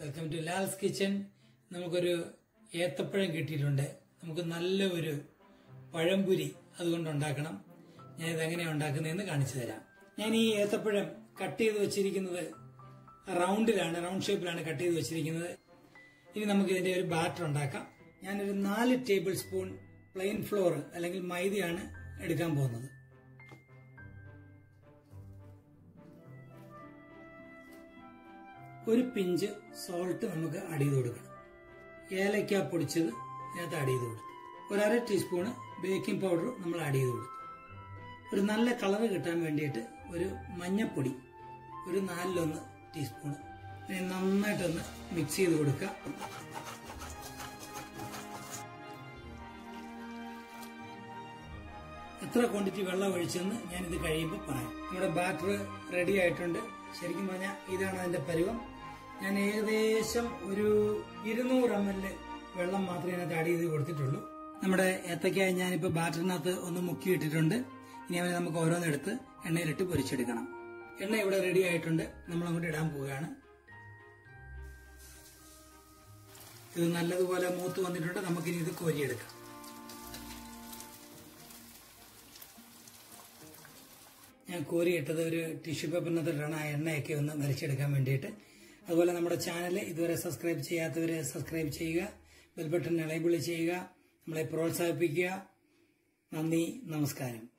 welcome to Lal's kitchen നമുക്കൊരു ഏത്തപ്പഴം കിട്ടിയിട്ടുണ്ട് നമുക്ക് നല്ല ഒരു പഴംപുരി അതുകൊണ്ട് ഉണ്ടാക്കണം ഞാൻ ഇതെങ്ങനെയാണ് ഉണ്ടാക്കുന്നതെന്ന് കാണിച്ചു തരാം ഞാൻ ഈ ഏത്തപ്പഴം കട്ട് ചെയ്ത് വെച്ചിരിക്കുന്നത് റൗണ്ടിലാണ് റൗണ്ട് ഷേപ്പിലാണ് കട്ട് ചെയ്ത് വെച്ചിരിക്കുന്നത് ഇനി നമുക്ക് ഇതിന്റെ ഒരു ബാറ്റർ ഉണ്ടാക്കാം ഞാനൊരു നാല് ടേബിൾ സ്പൂൺ പ്ലെയിൻ ഫ്ലോർ അല്ലെങ്കിൽ മൈദയാണ് എടുക്കാൻ പോകുന്നത് ഒരു പിഞ്ച് സോൾട്ട് നമുക്ക് ആഡ് ചെയ്ത് കൊടുക്കണം ഏലക്ക പൊടിച്ചത് ഇതിനകത്ത് ആഡ് ചെയ്ത് കൊടുത്തു ഒരു അര ടീസ്പൂണ് ബേക്കിംഗ് പൗഡർ നമ്മൾ ആഡ് ചെയ്ത് കൊടുത്തു ഒരു നല്ല കളർ കിട്ടാൻ വേണ്ടിയിട്ട് ഒരു മഞ്ഞപ്പൊടി ഒരു നാലിലൊന്ന് ടീസ്പൂണ് ഇനി നന്നായിട്ടൊന്ന് മിക്സ് ചെയ്ത് കൊടുക്കുക എത്ര ക്വാണ്ടിറ്റി വെള്ളം ഒഴിച്ചെന്ന് ഞാനിത് കഴിയുമ്പോൾ പറയാം നമ്മുടെ ബാറ്റർ റെഡി ആയിട്ടുണ്ട് ശരിക്കും പറഞ്ഞാൽ ഇതാണ് അതിന്റെ പരുവം ഞാൻ ഏകദേശം ഒരു ഇരുന്നൂറ് എം എൽ വെള്ളം മാത്രമേ ഇതിനകത്ത് ആഡ് ചെയ്ത് കൊടുത്തിട്ടുള്ളൂ നമ്മുടെ ഏത്തയ്ക്ക ഞാനിപ്പോൾ ബാറ്ററിനകത്ത് ഒന്ന് മുക്കിയിട്ടിട്ടുണ്ട് ഇനി അവനെ നമുക്ക് ഓരോന്നെടുത്ത് എണ്ണയിലിട്ട് പൊരിച്ചെടുക്കണം എണ്ണ ഇവിടെ റെഡി ആയിട്ടുണ്ട് നമ്മൾ അങ്ങോട്ട് ഇടാൻ പോവുകയാണ് ഇത് നല്ലതുപോലെ മൂത്ത് വന്നിട്ടുണ്ട് നമുക്കിനി ഇത് കോരിയെടുക്കാം ഞാൻ കോരിയിട്ടത് ഒരു ടിഷ്യൂ പേപ്പറിനകത്തിട്ടാണ് ആ എണ്ണയൊക്കെ ഒന്ന് വലിച്ചെടുക്കാൻ വേണ്ടിയിട്ട് അതുപോലെ നമ്മുടെ ചാനൽ ഇതുവരെ സബ്സ്ക്രൈബ് ചെയ്യാത്തവരെ സബ്സ്ക്രൈബ് ചെയ്യുക ബെൽ ബട്ടൺ എനേബിൾ ചെയ്യുക നമ്മളെ പ്രോത്സാഹിപ്പിക്കുക നന്ദി നമസ്കാരം